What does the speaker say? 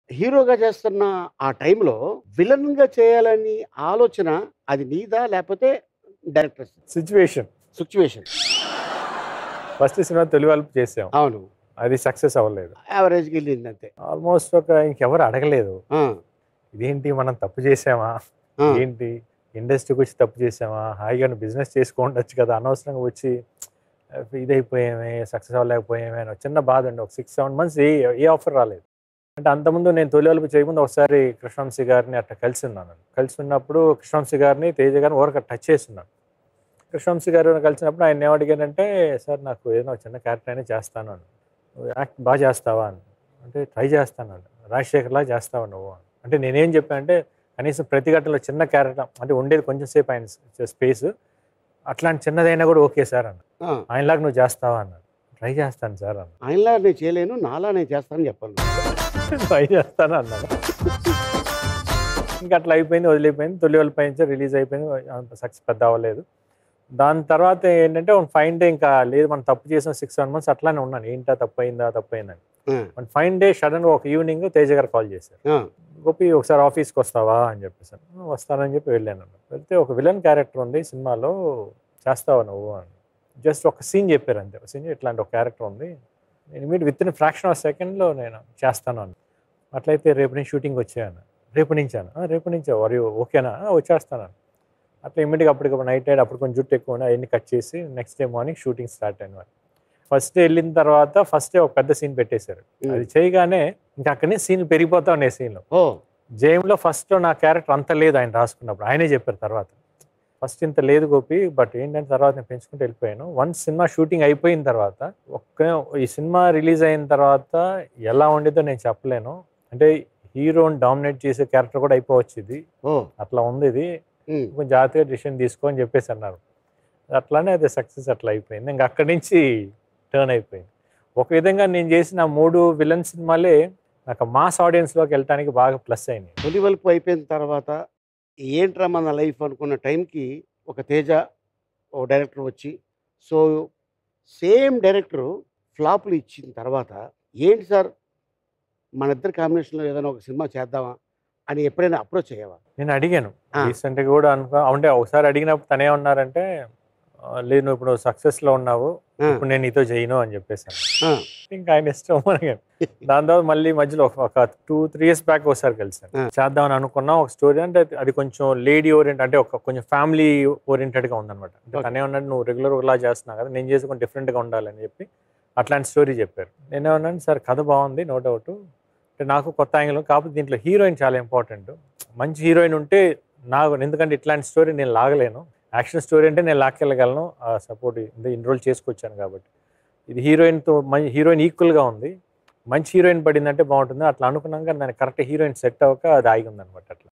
హీరోగా చేస్తున్న ఆ టైంలో విలన్‌గా చేయాలని ఆలోచన అది నీదా? లేపోతే డైరెక్టర్స్ సిచ్యువేషన్ సిట్యుయేషన్. ఫస్ట్ సినిమా తొలివలుపు చేసాం అవును. అది సక్సెస్ అవ్వలేదు యావరేజ్‌గా ఎళ్ళింది అంతే. ఆల్మోస్ట్ ఒక ఇంకెవరు అడగలేదు ఆ! ఇదేంటి మనం తప్పు చేసామా ఆ! ఏంటి ఇండస్ట్రీకి వచ్చి తప్పు చేసామా హాయిగా బిజినెస్ చేసుకోండొచ్చు కదా అనవసరంగా వచ్చి ఇదైపోయామే సక్సెస్ అవ్వలేకపోయామే అని ఒక చిన్న బాధ అండి ఒక సిక్స్ సెవెన్ మంత్స్ ఏ ఏ ఆఫర్ రాలేదు అంటే అంతకుముందు నేను తొలి వలుపు చేయముందు ఒకసారి కృష్ణవంశీ గారిని అట్లా కలిసి ఉన్నాను కలిసి ఉన్నప్పుడు కృష్ణవంశీ గారిని తేజ గారిని ఊరక టచ్ చేస్తున్నాను కృష్ణవంశీ గారు కలిసినప్పుడు ఆయన ఏమడిగానంటే సార్ నాకు ఏదైనా ఒక చిన్న క్యారెక్టర్ అయినా చేస్తాను అని "నువ్వు యాక్ట్ బాగా చేస్తావా అని అంటే ట్రై చేస్తాను అండి రాజశేఖర్లా చేస్తావా నువ్వు అని అంటే నేనేం చెప్పాను అంటే కనీసం ప్రతి ఘట్టంలో చిన్న క్యారెక్టర్ అంటే ఉండేది కొంచెం సేపు ఆయన స్పేస్ అట్లాంటి చిన్నదైనా కూడా ఓకే సార్ అన్న ఆ! ఆయనలాగా నువ్వు చేస్తావా అన్నాడు ట్రై చేస్తాను సార్ అన్న ఆయనలా నేను చేయలేను. నాలా నేను చేస్తానని చెప్పాలి. ట్రై చేస్తాను అన్నాను ఇంకా అట్లా అయిపోయింది వదిలిపోయింది తొలి వాళ్ళ పైన రిలీజ్ అయిపోయింది అంత సక్సెస్ పెద్ద అవ్వలేదు దాని తర్వాత ఏంటంటే ఫైన్ డే ఇంకా లేదు మనం తప్పు చేసిన సిక్స్ సెవెన్ మంత్స్ అట్లానే ఉన్నాను ఏంటా తప్పు అయిందా తప్పు అయిందని ఆ! మన ఫైన్ డే సడన్గా ఒక ఈవినింగ్ తేజ గారు కాల్ చేశారు ఆ! గోపి ఒకసారి ఆఫీస్కి వస్తావా అని చెప్పేసాను "ఆ, వస్తానని చెప్పి వెళ్ళాను వెళ్తే ఒక విలన్ క్యారెక్టర్ ఉంది సినిమాలో చేస్తావా నువ్వు అని జస్ట్ ఒక సీన్ చెప్పారు అంతే సీన్ ఇట్లాంటి ఒక క్యారెక్టర్ ఉంది నేను immediate with in fraction of సెకండ్లో నేను చేస్తాను అని అట్లయితే రేపు నుంచి షూటింగ్ వచ్చాను రేపు నుంచాను "ఆ, రేపు నుంచా వరి ఓకేనా "ఆ, వచ్చేస్తాను అట్లా ఇమీడియట్గా అప్పటికప్పుడు నైట్ అయ్యి అప్పుడు కొంచెం జుట్టు ఎక్కువ ఉన్నాయి అవన్నీ కట్ చేసి next day morning shooting start అయిన ఫస్ట్ డే వెళ్ళిన తర్వాత ఫస్ట్ డే ఒక పెద్ద సీన్ పెట్టేశారు అది చేయగానే ఇంకా అక్కడనే సీన్లు పెరిగిపోతా ఉన్నాయి సీన్లు ఓ! జేమ్లో ఫస్ట్ నా క్యారెక్టర్ అంత లేదు ఆయన రాసుకున్నప్పుడు ఆయనే చెప్పారు తర్వాత ఫస్ట్ ఇంత లేదు గోపి బట్ ఏంటంటే తర్వాత నేను పెంచుకుంటూ వెళ్ళిపోయాను వన్ సినిమా షూటింగ్ అయిపోయిన తర్వాత ఒక్క ఈ సినిమా రిలీజ్ అయిన తర్వాత ఎలా ఉండేదో నేను చెప్పలేను అంటే హీరోని డామినేట్ చేసే క్యారెక్టర్ కూడా అయిపోవచ్చు ఇది ఓ! అట్లా ఉంది ఇది హ్మ్. కొంచెం జాగ్రత్తగా డిసిషన్ తీసుకో అని చెప్పేసి అన్నారు అట్లానే అది సక్సెస్ అట్లా అయిపోయింది ఇంకా అక్కడి నుంచి టర్న్ అయిపోయింది ఒక విధంగా నేను చేసిన ఆ మూడు విలన్ సినిమాలే నాకు మాస్ ఆడియన్స్లోకి వెళ్ళటానికి బాగా ప్లస్ అయినాయి తొలి వలుపు అయిపోయిన తర్వాత ఏంట్రా మన లైఫ్ అనుకున్న టైంకి ఒక తేజ ఓ డైరెక్టర్ వచ్చి సో సేమ్ డైరెక్టరు ఫ్లాపులు ఇచ్చిన తర్వాత ఏంటి సార్ మన ఇద్దరి కాంబినేషన్లో ఏదైనా ఒక సినిమా చేద్దామా అని ఎప్పుడైనా అప్రోచ్ అయ్యావా నేను అడిగాను ఆ. రీసెంట్గా కూడా అనుకో అంటే ఒకసారి అడిగినప్పుడు తనే ఉన్నారంటే "ఆ, లేదు నువ్వు ఇప్పుడు సక్సెస్లో ఉన్నావు ఆ, ఇప్పుడు నేను నీతో చేయను అని చెప్పేసాను ఆ, ఇంకా ఆయన ఇష్టం మనకి దాని తర్వాత మళ్ళీ మధ్యలో ఒక- ఒక టూ త్రీ ఇయర్స్ బ్యాక్ ఒకసారి కలిసాను ఆ. చేద్దామని అనుకున్నాం ఒక స్టోరీ అంటే అది- అది కొంచెం లేడీ ఓరియంట్ అంటే ఒక కొంచెం ఫ్యామిలీ ఓరియంటెడ్గా ఉందన్నమాట అంటే Okay. తనే ఉన్నాడు నువ్వు రెగ్యులర్ ఇలా చేస్తున్నావు కదా నేను చేసి కొంచెం డిఫరెంట్గా ఉండాలని చెప్పి అట్లాంటి స్టోరీ చెప్పారు నేనేమన్నాను సార్ కథ బాగుంది నో డౌట్ అంటే నాకు కొత్త యాంగిల్ కాకపోతే దీంట్లో హీరోయిన్ చాలా ఇంపార్టెంట్ మంచి హీరోయిన్ ఉంటే నాకు ఎందుకంటే ఇట్లాంటి స్టోరీ నేను లాగలేను యాక్షన్ స్టోరీ అంటే నేను లాక్కెళ్ళగలను ఆ సపోర్ట్ ఇన్రోల్ చేసుకొచ్చాను కాబట్టి ఇది హీరోయిన్తో మంచి హీరోయిన్ ఈక్వల్గా ఉంది మంచి హీరోయిన్ పడిందంటే బాగుంటుంది అట్లా అనుకున్నాక దానికి కరెక్ట్ హీరోయిన్ సెట్ అవ్వక అది ఆగి ఉందన్నమాట అట్లా